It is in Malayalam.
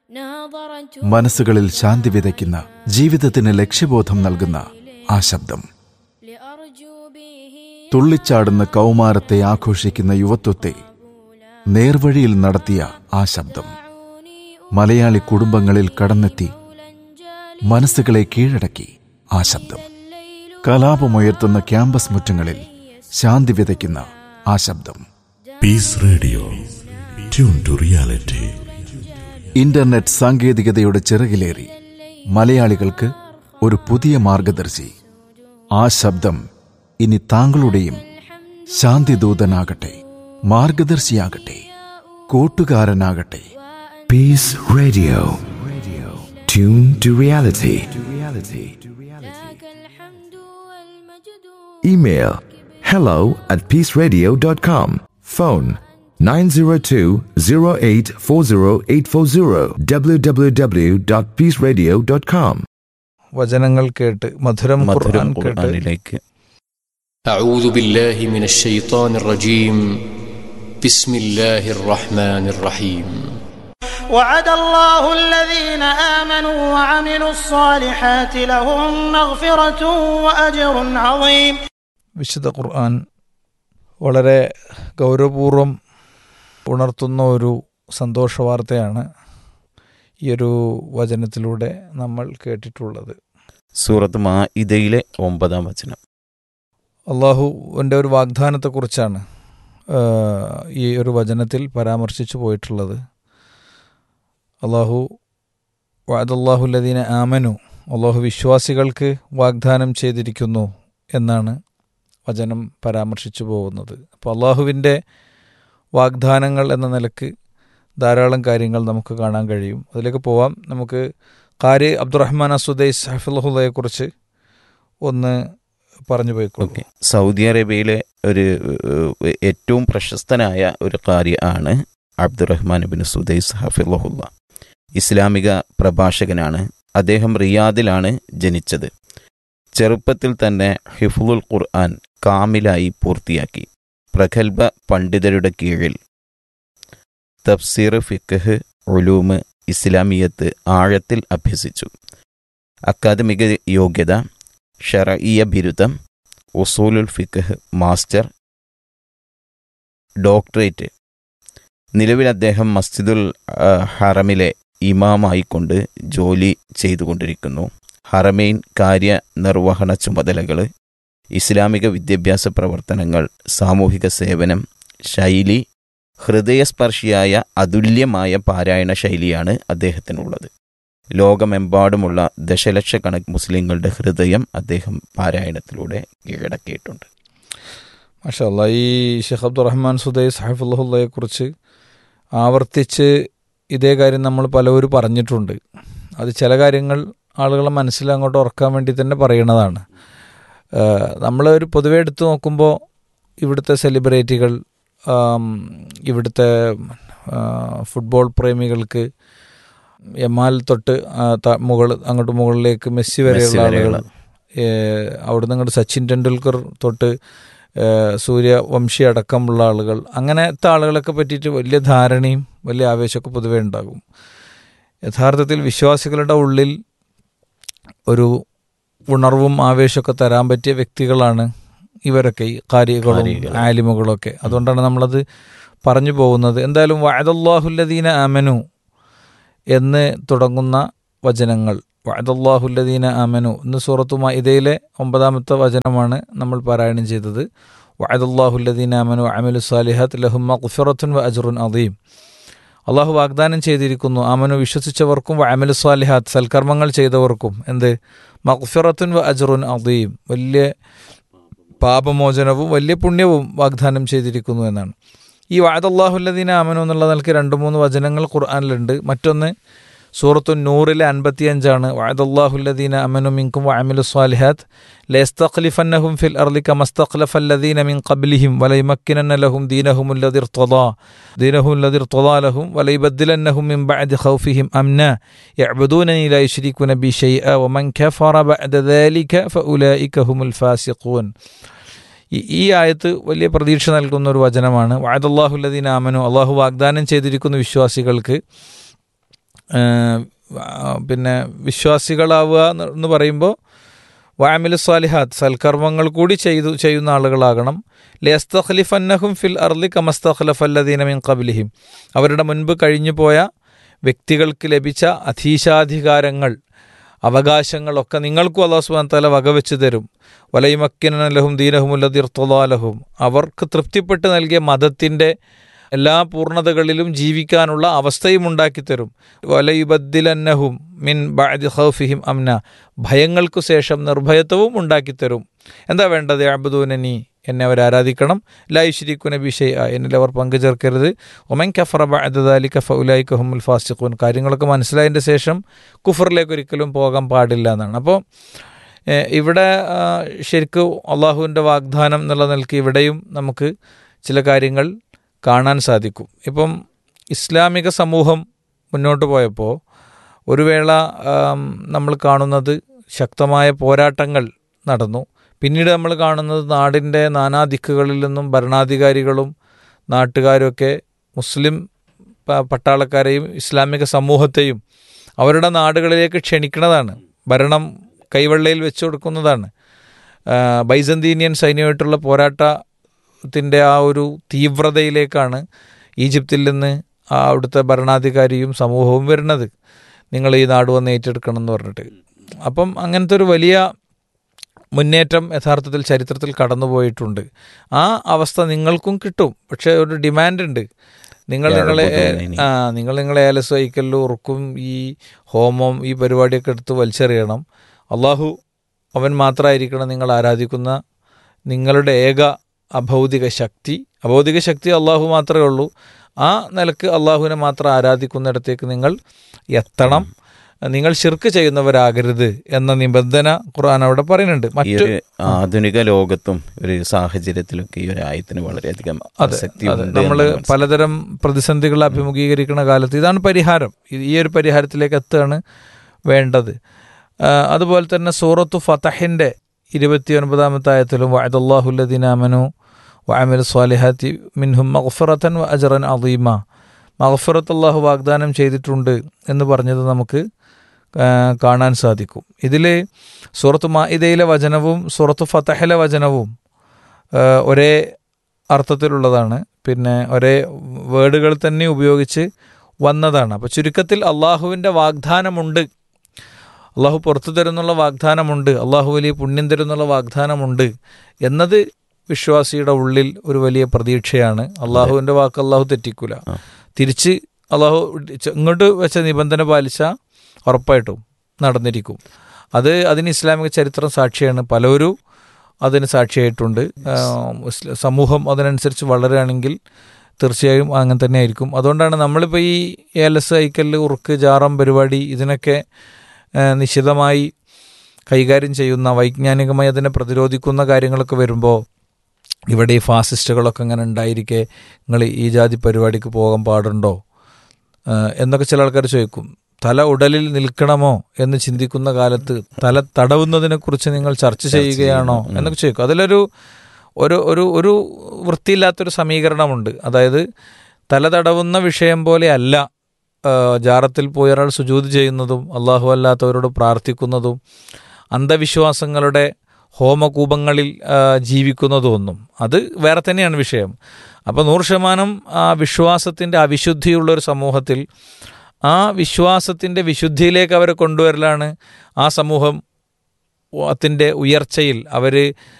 മനസ്സുകളിൽ ശാന്തി വിതയ്ക്കുന്ന ജീവിതത്തിന് ലക്ഷ്യബോധം നൽകുന്ന ആ ശബ്ദം തുള്ളിച്ചാടുന്ന കൗമാരത്തെ ആഘോഷിക്കുന്ന യുവത്വത്തെ നേർവഴിയിൽ നടത്തിയ ആ ശബ്ദം മലയാളി കുടുംബങ്ങളിൽ കടന്നെത്തി മനസ്സുകളെ കീഴടക്കി ആ ശബ്ദം കലാപമുയർത്തുന്ന ക്യാമ്പസ് മുറ്റങ്ങളിൽ ശാന്തി വിതയ്ക്കുന്ന ആ ശബ്ദം peace radio tune to reality internet സാങ്കേതികതയുടെ ചിറകിലേറി മലയാളികൾക്ക് ഒരു പുതിയ മാർഗദർശി ആ ശബ്ദം ഇനി താങ്കളുടെയും ശാന്തിദൂതനാകട്ടെ മാർഗദർശിയാകട്ടെ കൂട്ടുകാരനാകട്ടെ Peace Radio. Tune to reality. Email hello at peaceradio.com. Phone 902-0840840 www.peaceradio.com. വചനങ്ങൾ കേട്ട് മധുരം മധുരം ഖുർആൻ കേട്ട് ഖുർആനിലേക്ക് أعوذ بالله من الشيطان الرجيم بسم الله الرحمن الرحيم وعد الله الذين آمنوا وعملوا الصالحات لهم مغفرة وأجر عظيم വിശുദ്ധ ഖുർആൻ വളരെ ഗൗരവപൂർവം ഉണർത്തുന്ന ഒരു സന്തോഷ വാർത്തയാണ് ഈ ഒരു വചനത്തിലൂടെ നമ്മൾ കേട്ടിട്ടുള്ളത് സൂറത്ത് മാഇദയിലെ ഒമ്പതാം വചനം അള്ളാഹുവിൻ്റെ ഒരു വാഗ്ദാനത്തെക്കുറിച്ചാണ് ആ, ഈ ഒരു വചനത്തിൽ പരാമർശിച്ചു പോയിട്ടുള്ളത് അള്ളാഹു വാദല്ലാഹുല്ലദീന ആമനു അള്ളാഹു വിശ്വാസികൾക്ക് വാഗ്ദാനം ചെയ്തിരിക്കുന്നു എന്നാണ് വചനം പരാമർശിച്ചു പോകുന്നത് അപ്പോൾ അള്ളാഹുവിൻ്റെ വാഗ്ദാനങ്ങൾ എന്ന നിലക്ക് ധാരാളം കാര്യങ്ങൾ നമുക്ക് കാണാൻ കഴിയും അതിലേക്ക് പോവാം നമുക്ക് കാരി അബ്ദുറഹ്മാൻ അസുദൈസ് ഹഫിള്ളഹുല്ലയെക്കുറിച്ച് ഒന്ന് പറഞ്ഞു പോയിക്കോളൂ ഓക്കെ സൗദി അറേബ്യയിലെ ഒരു ഏഹ്, ഏറ്റവും പ്രശസ്തനായ ഒരു കാര്യമാണ് അബ്ദുറഹ്മാൻ ബിൻ സുദൈസ് ഹഫിള്ളഹുല്ല ഇസ്ലാമിക പ്രഭാഷകനാണ് അദ്ദേഹം റിയാദിലാണ് ജനിച്ചത് ചെറുപ്പത്തിൽ തന്നെ ഹിഫുൽ ഖുർആൻ കാമിലായി പൂർത്തിയാക്കി പ്രഗത്ഭ പണ്ഡിതരുടെ കീഴിൽ തഫ്സീർ ഫിഖ് ഉലൂമ് ഇസ്ലാമിയത്ത് ആഴത്തിൽ അഭ്യസിച്ചു അക്കാദമിക യോഗ്യത ഷറഈയ ബിരുദം ഉസൂലുൽ ഫിഖ് മാസ്റ്റർ ഡോക്ടറേറ്റ് നിലവിൽ അദ്ദേഹം മസ്ജിദുൽ ആ, ഹറമിലെ ഇമാമായിക്കൊണ്ട് ജോലി ചെയ്തുകൊണ്ടിരിക്കുന്നു ഹറമൈൻ കാര്യനിർവഹണ ചുമതലകൾ ഇസ്ലാമിക വിദ്യാഭ്യാസ പ്രവർത്തനങ്ങൾ സാമൂഹിക സേവനം ശൈലി ഹൃദയസ്പർശിയായ അതുല്യമായ പാരായണ ശൈലിയാണ് അദ്ദേഹത്തിനുള്ളത് ലോകമെമ്പാടുമുള്ള ദശലക്ഷക്കണക്ക് മുസ്ലിങ്ങളുടെ ഹൃദയം അദ്ദേഹം പാരായണത്തിലൂടെ കീഴടക്കിയിട്ടുണ്ട് മാഷല്ല ഈ ഷെയ്ഖ് അബ്ദുറഹ്മാൻ സുദൈ സാഹിഫുല്ലയെ കുറിച്ച് ആവർത്തിച്ച് ഇതേ കാര്യം നമ്മൾ പലവരും പറഞ്ഞിട്ടുണ്ട് അത് ചില കാര്യങ്ങൾ ആളുകളെ മനസ്സിൽ അങ്ങോട്ട് ഉറക്കാൻ വേണ്ടി തന്നെ പറയണതാണ് നമ്മൾ ഒരു പൊതുവെ എടുത്തു നോക്കുമ്പോൾ ഇവിടുത്തെ സെലിബ്രിറ്റികൾ ആം, ഇവിടുത്തെ ആ, ഫുട്ബോൾ പ്രേമികൾക്ക് എമാൽ തൊട്ട് ആ, ത- മുകൾ അങ്ങോട്ട് മുകളിലേക്ക് മെസ്സി വരെയുള്ള മെസ്സി ആളുകൾ വരെയുള്ള. അവിടുന്ന് അങ്ങോട്ട് സച്ചിൻ ടെണ്ടുൽക്കർ തൊട്ട് ഏ, സൂര്യവംശി അടക്കമുള്ള ആളുകൾ അങ്ങനത്തെ ആളുകളൊക്കെ പറ്റിയിട്ട് വലിയ ധാരണയും വലിയ ആവേശമൊക്കെ പൊതുവേ ഉണ്ടാകും യഥാർത്ഥത്തിൽ വിശ്വാസികളുടെ ഉള്ളിൽ ഒരു ഉണർവും ആവേശമൊക്കെ തരാൻ പറ്റിയ വ്യക്തികളാണ് ഇവരൊക്കെ ഈ കാരികളും കാരികൾ. ആലിമുകളൊക്കെ അതുകൊണ്ടാണ് നമ്മളത് പറഞ്ഞു പോകുന്നത് എന്തായാലും വഅദല്ലാഹുല്ലദീന ആമനു എന്ന് തുടങ്ങുന്ന വചനങ്ങൾ വഅദല്ലാഹുല്ലദീന ആമനു ഇന്ന് സൂറത്തു മഇദയിലെ ഒമ്പതാമത്തെ വചനമാണ് നമ്മൾ പാരായണം ചെയ്തത് വഅദല്ലാഹുല്ലദീന ആമനു അമലു സാലിഹാത്ത് ലഹും മഗ്ഫിറത്തുൻ വ അജ്റുൻ അദീം അള്ളാഹു വാഗ്ദാനം ചെയ്തിരിക്കുന്നു ആമനു വിശ്വസിച്ചവർക്കും അമലു സ്വാലിഹാത്ത് സൽക്കർമ്മങ്ങൾ ചെയ്തവർക്കും എന്ത് മഗ്ഫിറത്തുൻ വ അജ്റുൻ അദീം വലിയ പാപമോചനവും വലിയ പുണ്യവും വാഗ്ദാനം ചെയ്തിരിക്കുന്നു എന്നാണ് ഈ വാദല്ലാഹുല്ലദീന ആമനു എന്നുള്ള നിലയ്ക്ക് രണ്ട് മൂന്ന് വചനങ്ങൾ ഖുർആാനിലുണ്ട് മറ്റൊന്ന് സൂറത്തു നൂറിലെ അൻപത്തിയഞ്ചാണ് വാദല്ലാഹുല്ലദീന അമനു മിൻകും വഅമിലു സ്വാലിഹാത്ത് ലയസ്തഖ്ലിഫന്നഹും ഫിൽ അർളി കമസ്തഖ്ലഫല്ലദീന മിൻ ഖബ്ലിഹിം വലയുമക്കിനന്ന ലഹും ദീനഹും الذي ارتضى دينهم الذي ارتضى لهم وليبدلنهم من بعد خوفهم أمنا يعبدونني لا يشركون بي شيئا ومن كفر بعد ذلك فأولئك هم الفاسقون ഈ- ഈ ആയത്ത് വലിയ പ്രതീക്ഷ നൽകുന്ന ഒരു വചനമാണ് വാദല്ലാഹുല്ലദീൻ ആമനു അള്ളാഹു വാഗ്ദാനം ചെയ്തിരിക്കുന്ന വിശ്വാസികൾക്ക് ഏഹ്, ആ, പിന്നെ വിശ്വാസികളാവുക എന്ന് എന്ന് പറയുമ്പോൾ വാമിലു സ്വാലിഹാത്ത് സൽക്കർമ്മങ്ങൾ കൂടി ചെയ്തു ചെയ്യുന്ന ആളുകളാകണം ലിയസ്തഖ്ലിഫന്നഹും ഫിൽ അർലി കമസ്തഖ്ലഫല്ലദീന മിൻ ഖബ്ലിഹിം അവരുടെ മുൻപ് കഴിഞ്ഞു പോയ വ്യക്തികൾക്ക് ലഭിച്ച അധീശാധികാരങ്ങൾ അവകാശങ്ങളൊക്കെ നിങ്ങൾക്കും അള്ളാഹു സുബ്ഹാനഹു തആല വകവെച്ച് തരും വലൈമക്കിനലഹും ദീനഹുമുല്ലതിർത്തുലാലഹും അവർക്ക് തൃപ്തിപ്പെട്ട് നൽകിയ മതത്തിൻ്റെ എല്ലാ പൂർണ്ണതകളിലും ജീവിക്കാനുള്ള അവസ്ഥയും ഉണ്ടാക്കിത്തരും വലയുബദ്ദിലന്നഹും മിൻ ബഅദി ഖൗഫിഹിം അംന ഭയങ്ങൾക്കു ശേഷം നിർഭയത്വവും ഉണ്ടാക്കിത്തരും എന്താ വേണ്ടത് അബുദൂനനി എന്നെ അവർ ആരാധിക്കണം ലായുശ്രീക്കു നബി ഷെയ് എന്നിൽ അവർ പങ്കുചേർക്കരുത് ഒമൻ കഫറ ബഅദലി കഫ ഉലായി കഹുമുൽ ഫാസിഖൂൻ കാര്യങ്ങളൊക്കെ മനസ്സിലായതിൻ്റെ ശേഷം കുഫറിലേക്ക് ഒരിക്കലും പോകാൻ പാടില്ല എന്നാണ് അപ്പോൾ ഏഹ്, ഇവിടെ ആ, ശരിക്കും അള്ളാഹുവിൻ്റെ വാഗ്ദാനം എന്നുള്ള നിലയ്ക്ക് ഇവിടെയും നമുക്ക് ചില കാര്യങ്ങൾ കാണാൻ സാധിക്കും ഇപ്പം ഇസ്ലാമിക സമൂഹം മുന്നോട്ട് പോയപ്പോൾ ഒരു വേള ആം, നമ്മൾ കാണുന്നത് ശക്തമായ പോരാട്ടങ്ങൾ നടന്നു പിന്നീട് നമ്മൾ കാണുന്നത് നാടിൻ്റെ നാനാദിക്കുകളിൽ നിന്നും ഭരണാധികാരികളും നാട്ടുകാരുമൊക്കെ മുസ്ലിം പ- പട്ടാളക്കാരെയും ഇസ്ലാമിക സമൂഹത്തെയും അവരുടെ നാടുകളിലേക്ക് ക്ഷണിക്കുന്നതാണ് ഭരണം കൈവെള്ളയിൽ വെച്ചു കൊടുക്കുന്നതാണ് ആ, ബൈസന്തീനിയൻ സൈന്യമായിട്ടുള്ള പോരാട്ടത്തിൻ്റെ ആ ഒരു തീവ്രതയിലേക്കാണ് ഈജിപ്തിൽ നിന്ന് ആ അവിടുത്തെ ഭരണാധികാരിയും സമൂഹവും വരുന്നത് നിങ്ങൾ ഈ നാട് വന്ന് ഏറ്റെടുക്കണം എന്ന് പറഞ്ഞിട്ട് അപ്പം അങ്ങനത്തെ ഒരു വലിയ മുന്നേറ്റം യഥാർത്ഥത്തിൽ ചരിത്രത്തിൽ കടന്നുപോയിട്ടുണ്ട് ആ അവസ്ഥ നിങ്ങൾക്കും കിട്ടും പക്ഷേ ഒരു ഡിമാൻഡ് ഉണ്ട് നിങ്ങൾ നിങ്ങളെ യാഴബുദൂനനി. ആ നിങ്ങൾ നിങ്ങളെ ഏലസ് വൈക്കലിലും ഉറുക്കും ഈ ഹോമം ഈ പരിപാടിയൊക്കെ എടുത്ത് വലിച്ചെറിയണം അള്ളാഹു അവൻ മാത്രമായിരിക്കണം നിങ്ങൾ ആരാധിക്കുന്ന നിങ്ങളുടെ ഏക അഭൗതിക ശക്തി അഭൗതിക ശക്തി അള്ളാഹു മാത്രമേ ഉള്ളൂ ആ നിലക്ക് അള്ളാഹുവിനെ മാത്രം ആരാധിക്കുന്നിടത്തേക്ക് നിങ്ങൾ എത്തണം നിങ്ങൾ ശിർക്ക് ചെയ്യുന്നവരാകരുത് എന്ന നിബന്ധന ഖുർആൻ അവിടെ പറയുന്നുണ്ട് ഈ മറ്റ് ഒരു ആധുനിക ലോകത്തും ഒരു സാഹചര്യത്തിലൊക്കെ ഈ ഒരു ആയത്തിന് വളരെയധികം അതെ പ്രസക്തി അതെ ഉണ്ട് നമ്മൾ എന്നാണ് മനസ്സിലാക്കുന്നത്. പലതരം പ്രതിസന്ധികൾ അഭിമുഖീകരിക്കുന്ന കാലത്ത് ഇതാണ് പരിഹാരം ഈ- ഈ ഒരു പരിഹാരത്തിലേക്ക് എത്തുകയാണ് വേണ്ടത് ആ, അതുപോലെ തന്നെ സൂറത്തു ഫതഹിൻ്റെ ഇരുപത്തി ഒൻപതാമത്തെ ആയത്തിലും വഅദല്ലാഹുല്ലദീനാമനു വഅമിൽ സ്വാലിഹാത്തി മിൻഹും മഗ്ഫിറത്തൻ വ അജറൻ അദീമ മഗ്ഫിറത്ത് അള്ളാഹു വാഗ്ദാനം ചെയ്തിട്ടുണ്ട് എന്ന് പറഞ്ഞത് നമുക്ക് ആ, കാണാൻ സാധിക്കും ഇതിൽ സൂറത്ത് മാഇദയിലെ വചനവും സൂറത്ത് ഫതഹിലെ വചനവും ആ, ഒരേ അർത്ഥത്തിലുള്ളതാണ് പിന്നെ ഒരേ വേർഡുകൾ തന്നെ ഉപയോഗിച്ച് വന്നതാണ് അപ്പോൾ ചുരുക്കത്തിൽ അള്ളാഹുവിൻ്റെ വാഗ്ദാനമുണ്ട് അള്ളാഹു പുറത്തു തരുന്നുള്ള വാഗ്ദാനമുണ്ട് അള്ളാഹു വലിയ പുണ്യം തരുന്നുള്ള വാഗ്ദാനമുണ്ട് എന്നത് വിശ്വാസിയുടെ ഉള്ളിൽ ഒരു വലിയ പ്രതീക്ഷയാണ് അള്ളാഹുവിൻ്റെ വാക്ക് അള്ളാഹു തെറ്റിക്കൂല തിരിച്ച് അള്ളാഹു ഇങ്ങോട്ട് വെച്ച നിബന്ധന പാലിച്ച ഉറപ്പായിട്ടും നടന്നിരിക്കും അത് അതിന് ഇസ്ലാമിക ചരിത്രം സാക്ഷിയാണ് പലരും അതിന് സാക്ഷിയായിട്ടുണ്ട് ആ, മുസ്ലിം സമൂഹം അതിനനുസരിച്ച് വളരുകയാണെങ്കിൽ തീർച്ചയായും അങ്ങനെ തന്നെ ആയിരിക്കും അതുകൊണ്ടാണ് നമ്മളിപ്പോൾ ഈ ഏലസ് ഐക്കല് ഉറുക്ക് ജാറം പരിപാടി ഇതിനൊക്കെ ആ, നിശിതമായി കൈകാര്യം ചെയ്യുന്ന വൈജ്ഞാനികമായി അതിനെ പ്രതിരോധിക്കുന്ന കാര്യങ്ങളൊക്കെ വരുമ്പോൾ ഇവിടെ ഈ ഫാസിസ്റ്റുകളൊക്കെ അങ്ങനെ ഉണ്ടായിരിക്കെ നിങ്ങൾ ഈ ജാതി പരിപാടിക്ക് പോകാൻ പാടുണ്ടോ ആ, എന്നൊക്കെ ചില ആൾക്കാർ ചോദിക്കും തല ഉടലിൽ നിൽക്കണമോ എന്ന് ചിന്തിക്കുന്ന കാലത്ത് തല തടവുന്നതിനെ കുറിച്ച് നിങ്ങൾ ചർച്ച ചെയ്യുകയാണോ എന്നൊക്കെ ചോദിക്കും അതിലൊരു ഒരു ഒരു ഒരു വൃത്തിയില്ലാത്തൊരു സമീകരണമുണ്ട് അതായത് തല തടവുന്ന വിഷയം പോലെ അല്ല ആ, ജാറത്തിൽ പോയി ഒരാൾ സുജൂത് ചെയ്യുന്നതും അള്ളാഹു അല്ലാത്തവരോട് പ്രാർത്ഥിക്കുന്നതും അന്ധവിശ്വാസങ്ങളുടെ ഹോമകൂപങ്ങളിൽ ആ, ജീവിക്കുന്നതും ഒന്നും അത് വേറെ തന്നെയാണ് വിഷയം അപ്പോൾ നൂറ് ശതമാനം ആ വിശ്വാസത്തിൻ്റെ അവിശുദ്ധിയുള്ള ഒരു സമൂഹത്തിൽ ആ വിശ്വാസത്തിൻ്റെ വിശുദ്ധിയിലേക്ക് അവരെ കൊണ്ടുവരലാണ് ആ സമൂഹം ത്തിൻ്റെ ഉയർച്ചയിൽ അവർ